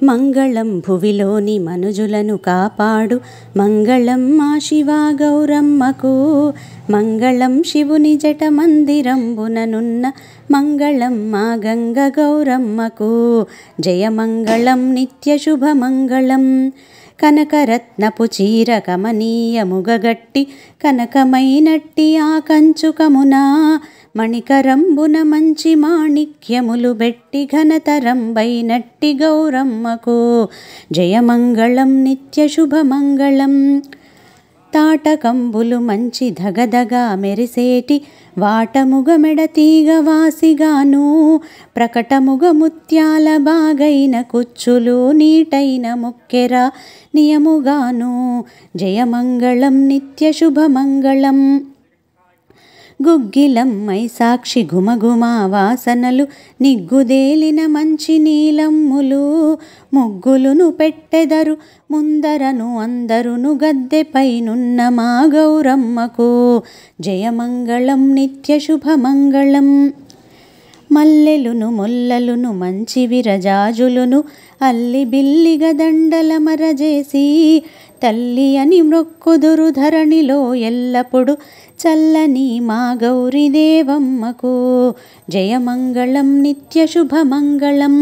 మంగళం భువిలోని మనుజులను కాపాడు మంగళం మా శివా గౌరమ్మకు మంగళం శివుని జట మందిరంబుననున్న మంగళం మా గంగ గౌరమ్మకు జయమంగళం నిత్య శుభమంగళం కనకరత్నపు చీర కమనీయముగగట్టి కనకమైనట్టి ఆ కంచుకమున మణికరంబున మంచి మాణిక్యములు బెట్టి ఘనతరంబైనట్టి గౌరమ్మకు జయమంగళం నిత్య శుభమంగళం తాటకంబులు మంచి ధగధగా మెరిసేటి వాటముగ మెడతీగ వాసిగాను ప్రకటముగ ముత్యాల బాగైన కుచ్చులు నీటైన ముక్కెర నియముగాను జయమంగళం నిత్య శుభమంగళం గుగ్గిలమ్మై సాక్షి ఘుమఘుమా వాసనలు నిగ్గుదేలిన మంచి నీలమ్ములు ముగ్గులును పెట్టెదరు ముందరను అందరును గద్దెపైనున్న మా గౌరమ్మకు జయమంగళం నిత్య శుభమంగళం మల్లెలును మొల్లలును మంచి విరజాజులును అల్లి బిల్లిగ దండల మరజేసి తల్లి అని మ్రొక్కుదురు ధరణిలో ఎల్లప్పుడు చల్లని మా గౌరీ దేవమ్మకు జయమంగళం నిత్య శుభమంగళం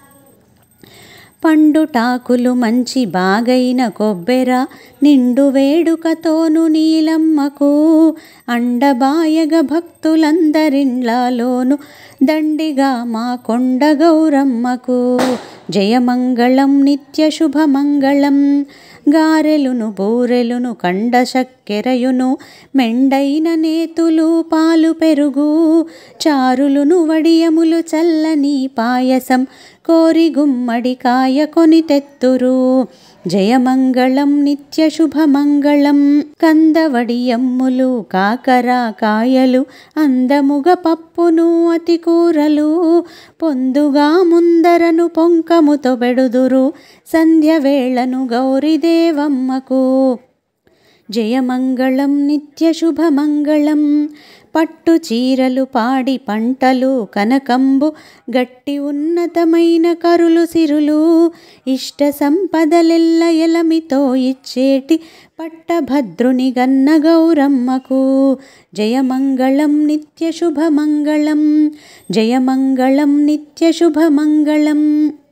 పండుటాకులు మంచి బాగైన కొబ్బెర నిండు వేడుకతోను నీలమ్మకు అండబాయగ భక్తులందరిండ్లలోను దండిగా మా కొండ గౌరమ్మకు జయమంగళం నిత్య శుభమంగళం గారెలును బూరెలును కండ చక్కెరయును మెండైన నేతులు పాలు పెరుగు చారులును వడియములు చల్లని పాయసం కోరి గుమ్మడి కాయ కొని తెత్తురు జయమంగళం నిత్య శుభమంగళం కందవడియమ్ములు కాకర కాయలు అందముగ పప్పును అతి కూరలు పొందుగా ముందరను పొంకముతో బెడుదురు సంధ్య వేళను గౌరీదేవమ్మకు జయమంగళం నిత్య శుభమంగళం పట్టు చీరలు పాడి పంటలు కనకంబు గట్టి ఉన్నతమైన కరులు సిరులు ఇష్ట సంపదలెల్ల ఎలమితో ఇచ్చేటి పట్టభద్రుని గన్న గౌరమ్మకు జయమంగళం నిత్య శుభమంగళం జయమంగళం నిత్య శుభమంగళం